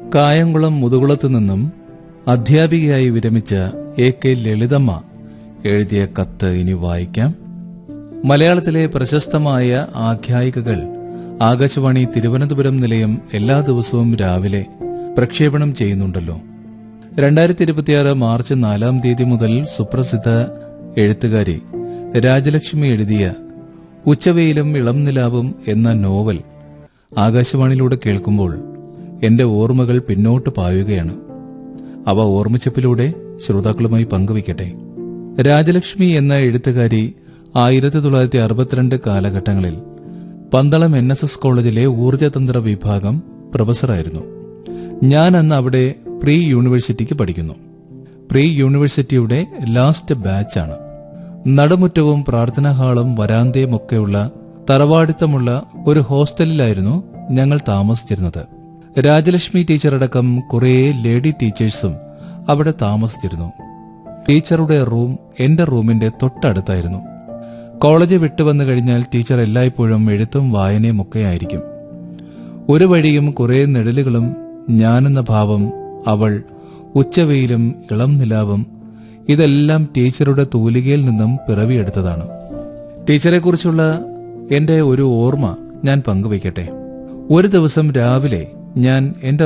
കായംകുളം മുതുകുളത്തു നിന്നും അധ്യാപികയായി വിരമിച്ച A K Lalithamma എഴുതിയ കത്ത് ഇനി വായിക്കാം മലയാളത്തിലെ പ്രശസ്തമായ ആഖ്യായികകൾ ആകാശവാണി തിരുവനന്തപുരം നിലയം എല്ലാ ദിവസവും രാവിലെ പ്രക്ഷേപണം ചെയ്യുന്നുണ്ടല്ലോ രണ്ടായിരത്തി ഇരുപത്തിയാറ് മാർച്ച് നാലാം തീയതി മുതൽ സുപ്രസിദ്ധ എഴുത്തുകാരി രാജലക്ഷ്മി എഴുതിയ ഉച്ചവെയിലും ഇളം നിലാവും എന്ന നോവൽ ആകാശവാണിയിലൂടെ കേൾക്കുമ്പോൾ എന്റെ ഓർമ്മകൾ പിന്നോട്ട് പായുകയാണ് അവ ഓർമ്മിച്ചപ്പിലൂടെ ശ്രോതാക്കളുമായി പങ്കുവയ്ക്കട്ടെ രാജലക്ഷ്മി എന്ന എഴുത്തുകാരി ആയിരത്തി തൊള്ളായിരത്തി അറുപത്തിരണ്ട് കാലഘട്ടങ്ങളിൽ പന്തളം എൻ എസ് എസ് കോളേജിലെ ഊർജതന്ത്ര വിഭാഗം പ്രൊഫസറായിരുന്നു ഞാൻ അന്ന് അവിടെ പ്രീ യൂണിവേഴ്സിറ്റിക്ക് പഠിക്കുന്നു പ്രീ യൂണിവേഴ്സിറ്റിയുടെ ലാസ്റ്റ് ബാച്ചാണ് നടുമുറ്റവും പ്രാർത്ഥനാ ഹാളും വരാന്തയും ഒക്കെയുള്ള തറവാടിത്തമുള്ള ഒരു ഹോസ്റ്റലിലായിരുന്നു ഞങ്ങൾ താമസിച്ചിരുന്നത് രാജലക്ഷ്മി ടീച്ചർ അടക്കം കുറേ ലേഡി ടീച്ചേഴ്സും അവിടെ താമസിച്ചിരുന്നു ടീച്ചറുടെ റൂം എന്റെ റൂമിന്റെ തൊട്ടടുത്തായിരുന്നു കോളേജ് വിട്ടുവന്നു കഴിഞ്ഞാൽ ടീച്ചർ എല്ലായ്പ്പോഴും എഴുത്തും വായനയും ഒക്കെ ആയിരിക്കും ഒരു വഴിയും കുറെ നിഴലുകളും ഞാനെന്ന ഭാവം അവൾ ഉച്ചവെയിലും ഇളം നിലാവും ഇതെല്ലാം ടീച്ചറുടെ തൂലികയിൽ നിന്നും പിറവിയെടുത്തതാണ് ടീച്ചറെക്കുറിച്ചുള്ള എന്റെ ഒരു ഓർമ്മ ഞാൻ പങ്കുവയ്ക്കട്ടെ ഒരു ദിവസം രാവിലെ ഞാൻ എന്റെ